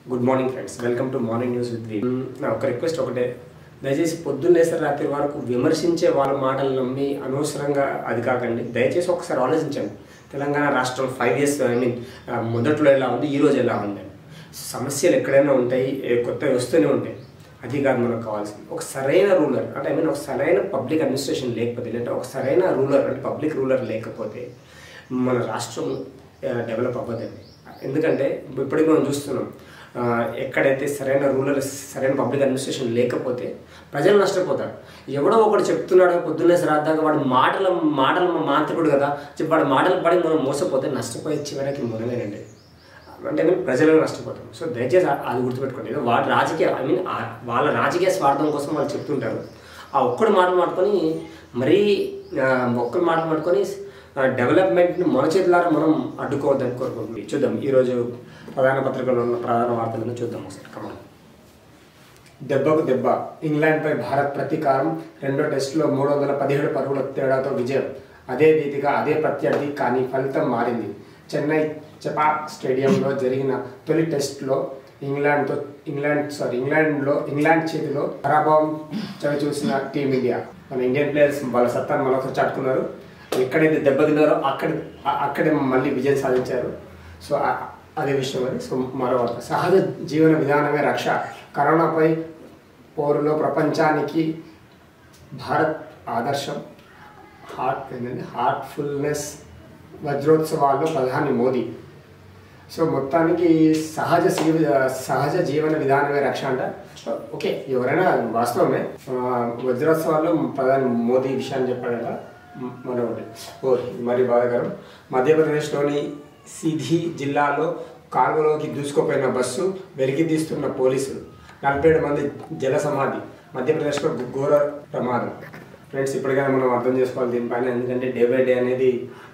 Good morning friends welcome to morning news with వీ నా ఒక రిక్వెస్ట్ ఒకటే దయచేసి పొద్దున్నేసరి రాత్రి వరకు విమర్శించే వాళ్ళ మాటలు నమ్మి అనవసరంగా అది కాకండి దయచేసి ఒకసారి ఆలోచించండి తెలంగాణ రాష్ట్రం ఫైవ్ ఇయర్స్ ఐ మీన్ మొదట్లో ఎలా ఉంది ఈ రోజు ఎలా ఉంది సమస్యలు ఎక్కడైనా ఉంటాయి ఏ కొత్తవి వస్తూనే ఉంటాయి అది కాదు మనకు కావాల్సింది ఒక సరైన రూలర్ అంటే ఐ మీన్ ఒక సరైన పబ్లిక్ అడ్మినిస్ట్రేషన్ లేకపోతే లేదంటే ఒక సరైన రూలర్ అంటే పబ్లిక్ రూలర్ లేకపోతే మన రాష్ట్రం డెవలప్ అవ్వదండి ఎందుకంటే ఇప్పటికి మనం చూస్తున్నాం ఆ, ఎక్కడైతే సరైన రూలర్ సరైన పబ్లిక్ అడ్మినిస్ట్రేషన్ లేకపోతే ప్రజలు నష్టపోతారు ఎవడో ఒకడు చెప్తున్నాడు పొద్దున్నే శ్రాద్ధాగా వాడి మాటల మాటల మాంత్రికుడు కదా చెప్పి వాడి మాటలు పడి మనం మోసపోతే నష్టపోయే చివరికి మనమేనండి అంటే మేము ప్రజలు నష్టపోతాం సో దయచేసి ఆ- అది గుర్తుపెట్టుకోండి ఏదో వాటి రాజకీయ ఐ మీన్ వాళ్ళ రాజకీయ స్వార్థం కోసం వాళ్ళు చెప్తుంటారు ఆ ఒక్కడి మాటలు మాట్టుకొని మరీ ఆ, ఒక్కడి మాటలు మాట్టుకొని డెవలప్మెంట్ని మన చేతులారా మనం అడ్డుకోవద్దని కోరుకుంటుంది చూద్దాం ఈరోజు ప్రధాన పత్రికలో ఉన్న ప్రధాన వార్తలను చూద్దాం ఒకసారి కమల్ దెబ్బకు దెబ్బ ఇంగ్లాండ్పై భారత్ ప్రతీకారం రెండో టెస్టులో మూడు వందల పదిహేడు పరుగుల తేడాతో విజయం అదే రీతిగా అదే ప్రత్యర్థి కానీ ఫలితం మారింది చెన్నై చెపాక్ స్టేడియంలో జరిగిన తొలి టెస్టులో ఇంగ్లాండ్తో ఇంగ్లాండ్ సారీ ఇంగ్లాండ్లో ఇంగ్లాండ్ చేతిలో పరాభవం చవి చూసిన టీమిండియా మన ఇండియన్ ప్లేయర్స్ వాళ్ళ సత్తాను మరొకరు చాటుకున్నారు ఎక్కడైతే దెబ్బతిన్నారో అక్కడ అ- అక్కడే మళ్ళీ విజయం సాధించారు సో ఆ- అదే విషయం అది సో మరో వార్త సహజ జీవన విధానమే రక్ష కరోనాపై పోరులో ప్రపంచానికి భారత్ ఆదర్శం హార్ట్ ఏంటంటే హార్ట్ఫుల్నెస్ వజ్రోత్సవాల్లో ప్రధాని మోదీ సో మొత్తానికి సహజ జీవ సహజ జీవన విధానమే రక్ష అంట ఓకే ఎవరైనా వాస్తవమే ఆ, వజ్రోత్సవాల్లో ప్రధాని మోదీ ఈ విషయాన్ని చెప్పాడట మ- మరొకటి ఓ మరి బాధాకరం మధ్యప్రదేశ్లోని సిధి జిల్లాలో కాలువలోకి దూసుకుపోయిన బస్సు వెలికి తీస్తున్న పోలీసులు నలభై ఏడు మంది జల సమాధి మధ్యప్రదేశ్లో ఘోర ప్రమాదం ఫ్రెండ్స్ ఇప్పటికైనా మనం అర్థం చేసుకోవాలి దీనిపైన ఎందుకంటే డే బై డే అనేది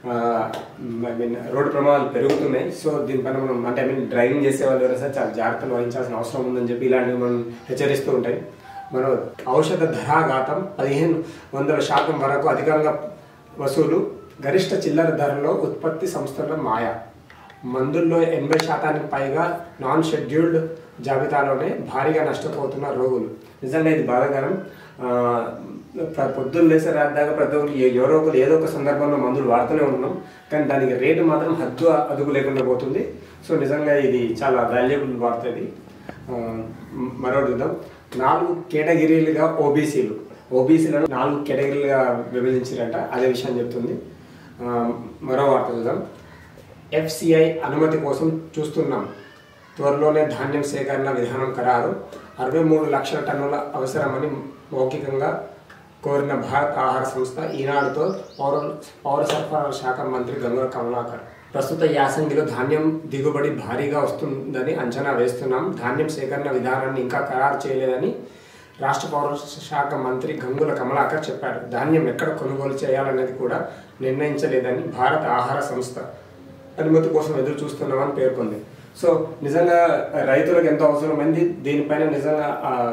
ఐ మీన్ రోడ్డు ప్రమాదాలు పెరుగుతున్నాయి సో దీనిపైన మనం అంటే ఐ మీన్ డ్రైవింగ్ చేసే వాళ్ళు ఎవరైనా సరే చాలా జాగ్రత్తలు వహించాల్సిన అవసరం ఉందని చెప్పి ఇలాంటివి మనం హెచ్చరిస్తూ ఉంటాయి మనం ఔషధ ధరాఘాతం పదిహేను వందల శాతం వరకు అధికంగా వసూలు గరిష్ట చిల్లర ధరలో ఉత్పత్తి సంస్థల మాయ మందుల్లో ఎనభై శాతానికి పైగా నాన్ షెడ్యూల్డ్ జాబితాలోనే భారీగా నష్టపోతున్న రోగులు నిజంగా ఇది బాధాకరం ఆ, ప్ర- పొద్దున్న లేసే రాద్దాకా ప్రతి ఒక్కరు ఏ- ఎవరో ఒకరు ఏదో ఒక సందర్భంలో మందులు వాడుతూనే ఉన్నాం కానీ దానికి రేటు మాత్రం హద్దు అదుపు లేకుండా పోతుంది సో నిజంగా ఇది చాలా వాల్యుబుల్ వార్త ఇది ఆ, మ- మరొకటి చూద్దాం నాలుగు కేటగిరీలుగా ఓబీసీలు ఓబీసీలను నాలుగు కేటగిరీలుగా విభజించారంట అదే విషయం చెప్తుంది ఆ, మరో వార్త చూద్దాం ఎఫ్సిఐ అనుమతి కోసం చూస్తున్నాం త్వరలోనే ధాన్యం సేకరణ విధానం ఖరారు అరవై మూడు లక్షల టన్నుల అవసరమని మౌఖికంగా కోరిన భారత్ ఆహార సంస్థ ఈనాడుతో పౌర పౌర సరఫరాల శాఖ మంత్రి గంగుల కమలాకర్ ప్రస్తుత యాసంగిలో ధాన్యం దిగుబడి భారీగా వస్తుందని అంచనా వేస్తున్నాం ధాన్యం సేకరణ విధానాన్ని ఇంకా ఖరారు చేయలేదని రాష్ట్ర పౌర శాఖ మంత్రి గంగుల కమలాకర్ చెప్పారు ధాన్యం ఎక్కడ కొనుగోలు చేయాలనేది కూడా నిర్ణయించలేదని భారత ఆహార సంస్థ అనుమతి కోసం ఎదురు చూస్తున్నామని పేర్కొంది సో నిజంగా రైతులకు ఎంతో అవసరమైంది దీనిపైన నిజంగా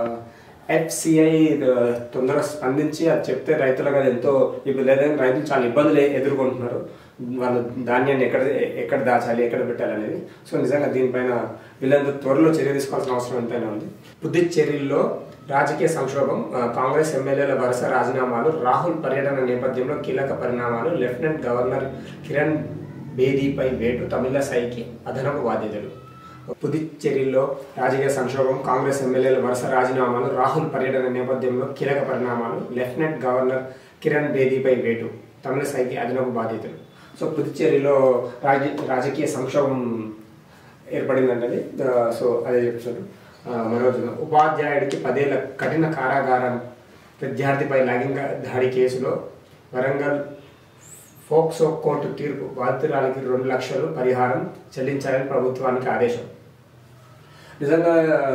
ఎఫ్సిఐ తొందరగా స్పందించి అది చెప్తే రైతులకు అది ఎంతో ఇప్పుడు లేదని రైతులు చాలా ఇబ్బందులు ఎ- ఎదుర్కొంటున్నారు వాళ్ళు ధాన్యాన్ని ఎక్కడ ఎక్కడ దాచాలి ఎక్కడ పెట్టాలి అనేది సో నిజంగా దీనిపైన వీళ్ళంతా త్వరలో చర్య తీసుకోవాల్సిన అవసరం ఎంతైనా ఉంది పుదుచ్చేరిలో రాజకీయ సంక్షోభం ఆ, కాంగ్రెస్ ఎమ్మెల్యేల వరుస రాజీనామాలు రాహుల్ పర్యటన నేపథ్యంలో కీలక పరిణామాలు లెఫ్టినెంట్ గవర్నర్ కిరణ్ బేదీపై వేటు తమిళసైకి అదనపు బాధ్యతలు పుదుచ్చేరిలో రాజకీయ సంక్షోభం కాంగ్రెస్ ఎమ్మెల్యేల వరుస రాజీనామాలు రాహుల్ పర్యటన నేపథ్యంలో కీలక పరిణామాలు లెఫ్టినెంట్ గవర్నర్ కిరణ్ బేదీపై వేటు తమిళసైకి అదనపు బాధ్యతలు సో పుదుచ్చేరిలో రాజ రాజకీయ సంక్షోభం ఏర్పడిందంటది ఆ, సో అదే చెప్తాను ఆ, మరో ఉపాధ్యాయుడికి పదేళ్ల కఠిన కారాగారం విద్యార్థిపై లైంగిక దాడి కేసులో వరంగల్ ఫోక్సో కోర్టు తీర్పు బాధితురాలికి రెండు లక్షలు పరిహారం చెల్లించాలని ప్రభుత్వానికి ఆదేశం నిజంగా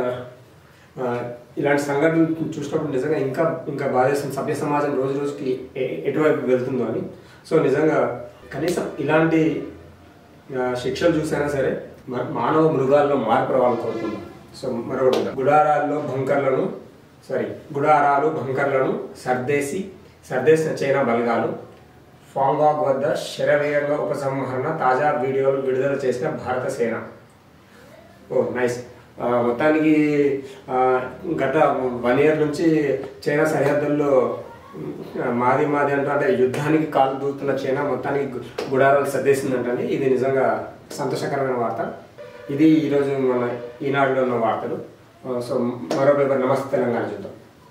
ఆ, ఇలాంటి సంఘటనలు చూసినప్పుడు నిజంగా ఇంకా ఇంకా బాధేస్తుంది సభ్య సమాజం రోజు రోజుకి ఎ- ఎటువైపు వెళ్తుందో అని సో నిజంగా కనీసం ఇలాంటి ఆ, శిక్షలు చూసైనా సరే మ- మానవ మృగాల్లో మార్పు రావాలని కోరుకుందాం సో మరొకటి ఉంది. గుడారాల్లో బంకర్లను సారీ గుడారాలు బంకర్లను సర్దేసి సర్దేసిన చైనా బలగాలు ఫాంగాగ్ వద్ద శరవేగంగా ఉపసంహరణ తాజా వీడియోలు విడుదల చేసిన భారత సేన ఓ నైస్ ఆ, మొత్తానికి ఆ, గత వన్ ఇయర్ నుంచి చైనా సరిహద్దుల్లో ఆ, మాది మాది అంటూ అంటే యుద్ధానికి కాలు దూతున్న చైనా మొత్తానికి గు- గుడారాలు సర్దేసిందంటండి ఇది నిజంగా సంతోషకరమైన వార్త ఇది ఈరోజు మన ఈనాడులో ఉన్న వార్తలు ఆ, సో మరో పేపర్ నమస్తే తెలంగాణ చూద్దాం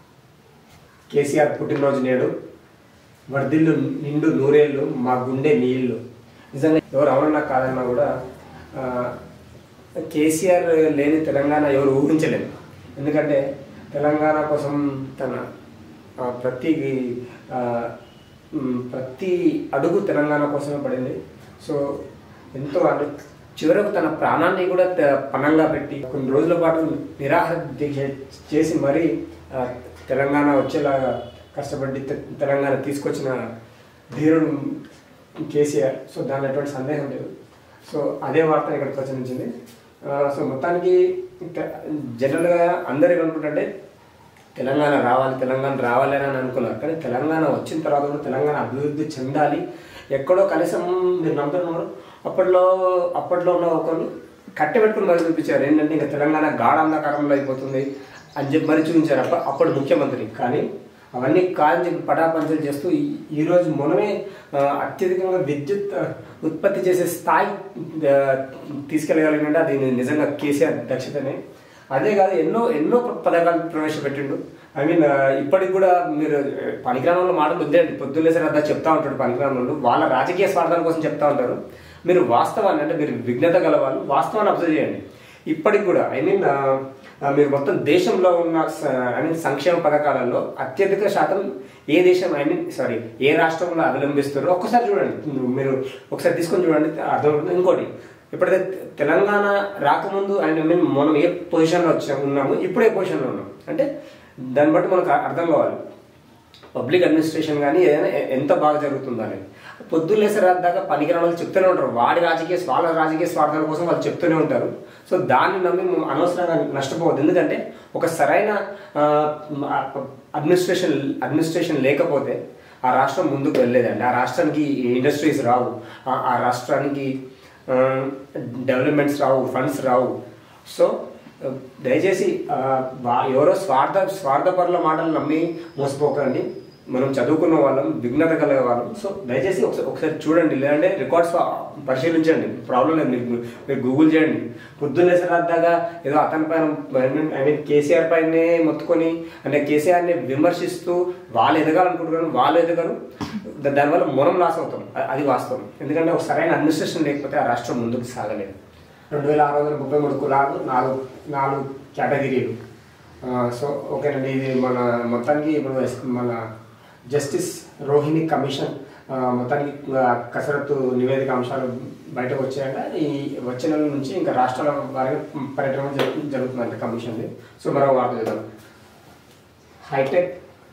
కేసీఆర్ పుట్టినరోజు నేడు వర్ధిల్లు నిండు నూరేళ్ళు మా గుండె నీళ్ళు నిజంగా ఎవరు అవునన్నా కాదన్నా కూడా ఆ, కేసీఆర్ లేని తెలంగాణ ఎవరు ఊహించలేరు ఎందుకంటే తెలంగాణ కోసం తన ఆ, ప్రతి ఆ, మ్, ప్రతి అడుగు తెలంగాణ కోసమే పడింది సో ఎంతో అంటే చివరకు తన ప్రాణాన్ని కూడా త- పణంగా పెట్టి కొన్ని రోజుల పాటు నిరాహార దీక్ష చేసి మరీ ఆ, తెలంగాణ వచ్చేలాగా కష్టపడి తె- తెలంగాణ తీసుకొచ్చిన ధీరుడు కేసీఆర్ సో దానిలో ఎటువంటి సందేహం లేదు సో అదే వార్త ఇక్కడ ప్రచురించింది ఆ, సో మొత్తానికి తె- జనరల్గా అందరు ఏమనుకుంటుంటే తెలంగాణ రావాలి తెలంగాణ రావాలి అని అనుకున్నారు కానీ తెలంగాణ వచ్చిన తర్వాత కూడా తెలంగాణ అభివృద్ధి చెందాలి ఎక్కడో కనీసం మీరు నమ్ముతున్నారు అప్పట్లో అప్పట్లో ఉన్న ఒకరు కట్టె పెట్టుకుని మరి చూపించారు ఏంటంటే ఇంకా తెలంగాణ గాఢ అంధకారంలో అయిపోతుంది అని చెప్పి మరి చూపించారు అప్ప అప్పుడు ముఖ్యమంత్రి కానీ అవన్నీ కాదని చెప్పి పటాపంచలు చేస్తూ ఈ- ఈరోజు మనమే ఆ, అత్యధికంగా విద్యుత్ ఆ, ఉత్పత్తి చేసే స్థాయి ఆ, తీసుకెళ్ళగలిగినంటే అది నిజంగా కేసీఆర్ దక్షతనే అదే కాదు ఎన్నో ఎన్నో ప- పథకాలు ప్రవేశపెట్టిండు ఐ మీన్ ఇప్పటికి కూడా మీరు ఆ, పనికిరాని మాటలు వద్దండి పొద్దున్నే సరే అదా చెప్తా ఉంటాడు పనికిరాని వాళ్ళు వాళ్ళ రాజకీయ స్వార్థాల కోసం చెప్తా ఉంటారు మీరు వాస్తవాన్ని అంటే మీరు విఘ్నత గల వాళ్ళు వాస్తవాన్ని అబ్జర్వ్ చేయండి ఇప్పటికి కూడా ఐ మీన్ మీరు మొత్తం దేశంలో ఉన్న ఐ మీన్ సంక్షేమ పథకాలలో అత్యధిక శాతం ఏ దేశం ఐ మీన్ సారీ ఏ రాష్ట్రంలో అవలంబిస్తారో ఒక్కసారి చూడండి మీరు ఒకసారి తీసుకొని చూడండి అర్థమవుతుంది ఇంకోటి ఎప్పుడైతే తెలంగాణ రాకముందు ఐ మీన్ మనం ఏ పొజిషన్లో వచ్చాము ఉన్నాము ఇప్పుడు ఏ పొజిషన్లో ఉన్నాం అంటే దాన్ని బట్టి మనకు అర్థం కావాలి పబ్లిక్ అడ్మినిస్ట్రేషన్ కానీ ఏదైనా ఎ- ఎంత బాగా జరుగుతుందో అనేది పొద్దున్నేసే దాకా పనికిరాని వాళ్ళు చెప్తూనే ఉంటారు వాడి రాజకీయ వాళ్ళ రాజకీయ స్వార్థాల కోసం వాళ్ళు చెప్తూనే ఉంటారు సో దాన్ని నమ్మి మనం అనవసరంగా నష్టపోవద్దు ఎందుకంటే ఒక సరైన అడ్మినిస్ట్రేషన్ అడ్మినిస్ట్రేషన్ లేకపోతే ఆ రాష్ట్రం ముందుకు వెళ్ళలేదండి ఆ రాష్ట్రానికి ఇండస్ట్రీస్ రావు ఆ- ఆ రాష్ట్రానికి డెవలప్మెంట్స్ రావు ఫండ్స్ రావు సో ఆ, దయచేసి ఆ, వా- ఎవరో స్వార్థ స్వార్థపరుల మాటలు నమ్మి మోసపోకండి మనం చదువుకున్న వాళ్ళం విఘ్నత కలిగే వాళ్ళం సో దయచేసి ఒకసారి ఒకసారి చూడండి లేదంటే రికార్డ్స్ పరిశీలించండి ప్రాబ్లం లేదు మీరు మీరు గూగుల్ చేయండి పొద్దున్నే సరదాగా ఏదో అతని పైన ఐ మీన్ కేసీఆర్ పైనే మొత్తుకొని అంటే కేసీఆర్ని విమర్శిస్తూ వాళ్ళు ఎదగాలనుకుంటున్నారు వాళ్ళు ఎదగరు దా- దానివల్ల మనం లాస్ అవుతాం అ- అది వాస్తవం ఎందుకంటే ఒక సరైన అడ్మినిస్ట్రేషన్ లేకపోతే ఆ రాష్ట్రం ముందుకు సాగలేదు రెండు వేల ఆరు వందల ముప్పై మూడు కులాలు నాలుగు నాలుగు కేటగిరీలు ఆ, సో ఓకేనండి ఇది మన మొత్తానికి ఇప్పుడు ఎస్- మన జస్టిస్ రోహిణి కమిషన్ ఆ, మొత్తానికి ఆ, కసరత్తు నివేదిక అంశాలు బయటకు వచ్చాక ఈ వచ్చే నెల నుంచి ఇంకా రాష్ట్రాల వారిగా పర్యటన జరుగు- జరుగుతుందండి కమిషన్ది సో మరో వార్త చూద్దాం హైటెక్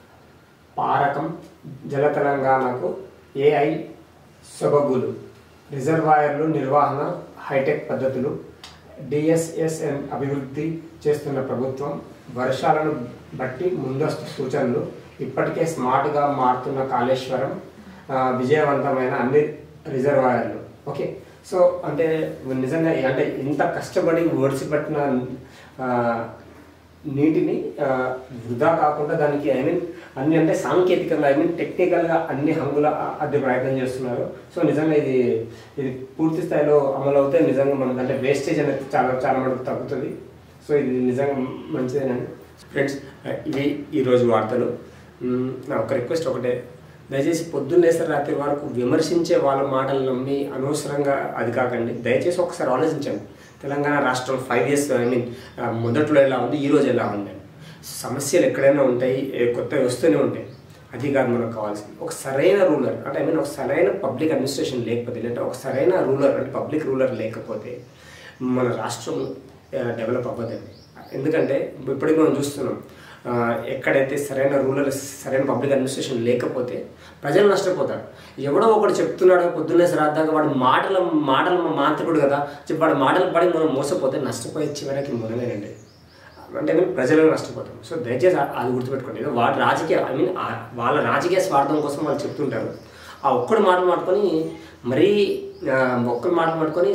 పారకం జల తెలంగాణకు ఏఐ సొబగులు రిజర్వాయర్లు నిర్వహణ హైటెక్ పద్ధతులు డిఎస్ఎస్ఎన్ అభివృద్ధి చేస్తున్న ప్రభుత్వం వర్షాలను బట్టి ముందస్తు సూచనలు ఇప్పటికే స్మార్ట్గా మారుతున్న కాళేశ్వరం ఆ, విజయవంతమైన అన్ని రిజర్వాయర్లు ఓకే సో అంటే నిజంగా అంటే ఇంత కష్టపడి ఒడిసిపట్టిన ఆ, నీటిని ఆ, వృధా కాకుండా దానికి ఐ మీన్ అన్ని అంటే సాంకేతికంగా ఐ మీన్ టెక్నికల్గా అన్ని హంగుల అద్దె ప్రయత్నం చేస్తున్నారు సో నిజంగా ఇది ఇది పూర్తి స్థాయిలో అమలు అవుతే నిజంగా మనకు అంటే వేస్టేజ్ అనేది చాలా చాలా మటుకు తగ్గుతుంది సో ఇది నిజంగా మంచిదేనండి ఫ్రెండ్స్ ఇవి ఈరోజు వార్తలు మ్, నా ఒక రిక్వెస్ట్ ఒకటే దయచేసి పొద్దున్నేసరి రాత్రి వరకు విమర్శించే వాళ్ళ మాటలు నమ్మి అనవసరంగా అది కాకండి దయచేసి ఒకసారి ఆలోచించండి తెలంగాణ రాష్ట్రం ఫైవ్ ఇయర్స్ ఐ మీన్ మొదట్లో ఎలా ఉంది ఈ రోజు ఎలా ఉంది సమస్యలు ఎక్కడైనా ఉంటాయి ఏ కొత్తవి వస్తూనే ఉంటాయి అది కాదు మనకు కావాల్సింది ఒక సరైన రూలర్ అంటే ఐ మీన్ ఒక సరైన పబ్లిక్ అడ్మినిస్ట్రేషన్ లేకపోతే లేదంటే ఒక సరైన రూలర్ అంటే పబ్లిక్ రూలర్ లేకపోతే మన రాష్ట్రం డెవలప్ అవ్వదండి ఎందుకంటే ఇప్పటికి మనం చూస్తున్నాం ఆ, ఎక్కడైతే సరైన రూరల్ సరైన పబ్లిక్ అడ్మినిస్ట్రేషన్ లేకపోతే ప్రజలు నష్టపోతారు ఎవడో ఒకడు చెప్తున్నాడు పొద్దున్నే శ్రాద్ధాగా వాడు మాటల మాటల మాంత్రికుడు కదా చెప్పి వాడి మాటలు పడి మనం మోసపోతే నష్టపోయే చివరికి మనమేనండి అంటే మేము ప్రజలు నష్టపోతాం సో దయచేసి ఆ- అది గుర్తుపెట్టుకోండి ఏదో వాడి రాజకీయ ఐ మీన్ వాళ్ళ రాజకీయ స్వార్థం కోసం వాళ్ళు చెప్తుంటారు ఆ ఒక్కడు మాటలు మాట్టుకొని మరీ ఆ, ఒక్కడు మాటలు పట్టుకొని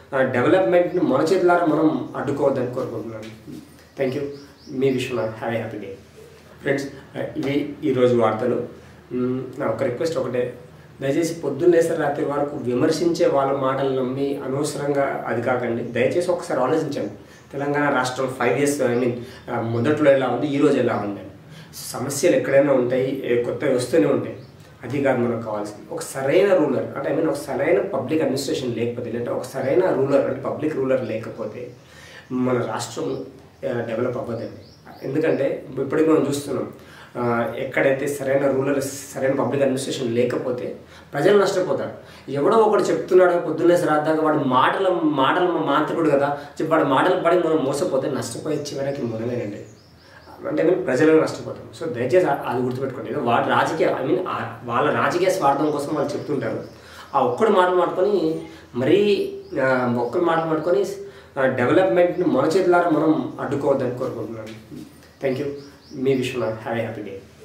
డెవలప్మెంట్ని మన చేతులారా మనం అడ్డుకోవద్దని కోరుకుంటున్నాను థ్యాంక్ యూ మీ Vishwanath have a happy day friends ఇవి ఈరోజు వార్తలు మ్, నా ఒక రిక్వెస్ట్ ఒకటే దయచేసి పొద్దున్నేసే రాత్రి వరకు విమర్శించే వాళ్ళ మాటలు నమ్మి అనవసరంగా అది కాకండి దయచేసి ఒకసారి ఆలోచించండి తెలంగాణ రాష్ట్రం ఫైవ్ ఇయర్స్ ఐ మీన్ మొదట్లో ఎలా ఉంది ఈ రోజు ఎలా ఉంది సమస్యలు ఎక్కడైనా ఉంటాయి ఏ కొత్తవి వస్తూనే ఉంటాయి అది కాదు మనకు కావాల్సింది ఒక సరైన రూలర్ అంటే ఐ మీన్ ఒక సరైన పబ్లిక్ అడ్మినిస్ట్రేషన్ లేకపోతే లేదంటే ఒక సరైన రూలర్ అంటే పబ్లిక్ రూలర్ లేకపోతే మన రాష్ట్రం డెవలప్ అవ్వదండి ఎందుకంటే ఇప్పటికి మనం చూస్తున్నాం ఆ, ఎక్కడైతే సరైన రూలర్ సరైన పబ్లిక్ అడ్మినిస్ట్రేషన్ లేకపోతే ప్రజలు నష్టపోతారు ఎవడో ఒకడు చెప్తున్నాడు పొద్దున్నే శ్రాద్ధాగా వాడి మాటల మాటల మాంత్రికుడు కదా చెప్పి వాడి మాటలు పడి మనం మోసపోతే నష్టపోయే చివరికి మనమేనండి అంటే మేము ప్రజలు నష్టపోతాం సో దయచేసి ఆ- అది గుర్తుపెట్టుకోండి ఏదో వాటి రాజకీయ ఐ మీన్ వాళ్ళ రాజకీయ స్వార్థం కోసం వాళ్ళు చెప్తుంటారు ఆ ఒక్కడి మాటలు మాట్టుకొని మరీ ఆ, ఒక్కడి మాటలు మాట్టుకొని డెవలప్మెంట్ని మన చేతులారా మనం అడ్డుకోవద్దని కోరుకుంటున్నాను థ్యాంక్ యూ మీ Vishwanath have a happy day